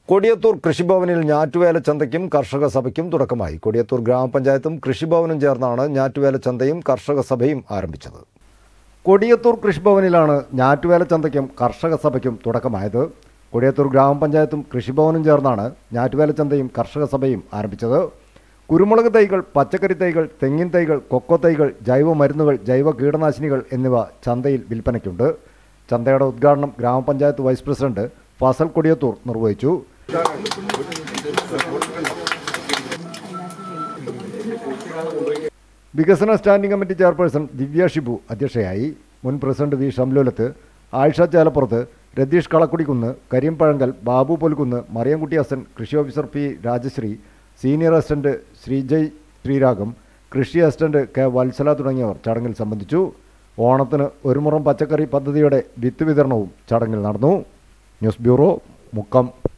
കൊടിയത്തൂർ കൃഷിഭവനിൽ ഞാറ്റുവേല ചന്തയ്ക്കും കർഷക സഭയ്ക്കും തുടക്കമായി കൊടിയത്തൂർ ഗ്രാമപഞ്ചായത്തും കൃഷിഭവനും ചേർന്നാണ് ഞാറ്റുവേല ചന്തയും കർഷക സഭയും ആരംഭിച്ചത് കൊടിയത്തൂർ കൃഷിഭവനിലാണ് ഞാറ്റുവേല ചന്തയ്ക്കും കർഷക സഭയ്ക്കും തുടക്കമായത് കൊടിയത്തൂർ ഗ്രാമപഞ്ചായത്തും കൃഷിഭവനും ചേർന്നാണ് ഞാറ്റുവേല ചന്തയും കർഷക സഭയും ആരംഭിച്ചത് കുരുമുളക് തൈകൾ പച്ചക്കറി തൈകൾ തെങ്ങിൻ തൈകൾ കൊക്കോ തൈകൾ ജൈവ മരുന്നുകൾ ജൈവ കീടനാശിനികൾ എന്നിവ ചന്തയിൽ വിൽപ്പനയ്ക്കുണ്ട് ചന്തയുടെ ഉദ്ഘാടനം ഗ്രാമപഞ്ചായത്ത് വൈസ് പ്രസിഡന്റ് ഫസൽ കൊടിയത്തൂർ നിർവഹിച്ചു വികസന standing committee chairperson Divya Shibu അധ്യക്ഷയായി മുൻ പ്രസിഡന്റ് വി ഷംലോലത്ത് ആയിഷ ചേലപ്പുറത്ത് രതീഷ് കളക്കുടിക്കുന്ന് കരീം പഴങ്കൽ ബാബു പൊൽകുന്ന് മറിയംകുട്ടി ഹസൻ കൃഷി officer P Rajasree senior assistant Sreejay Sreeragam കൃഷി അസിസ്റ്റന്റ് കെ വത്സല തുടങ്ങിയവർ ചടങ്ങിൽ സംബന്ധിച്ചു ഓണത്തിന് ഒരു മുറം പച്ചക്കറി പദ്ധതിയുടെ വിത്ത് വിതരണവും ചടങ്ങിൽ നടന്നു ന്യൂസ് ബ്യൂറോ മുക്കം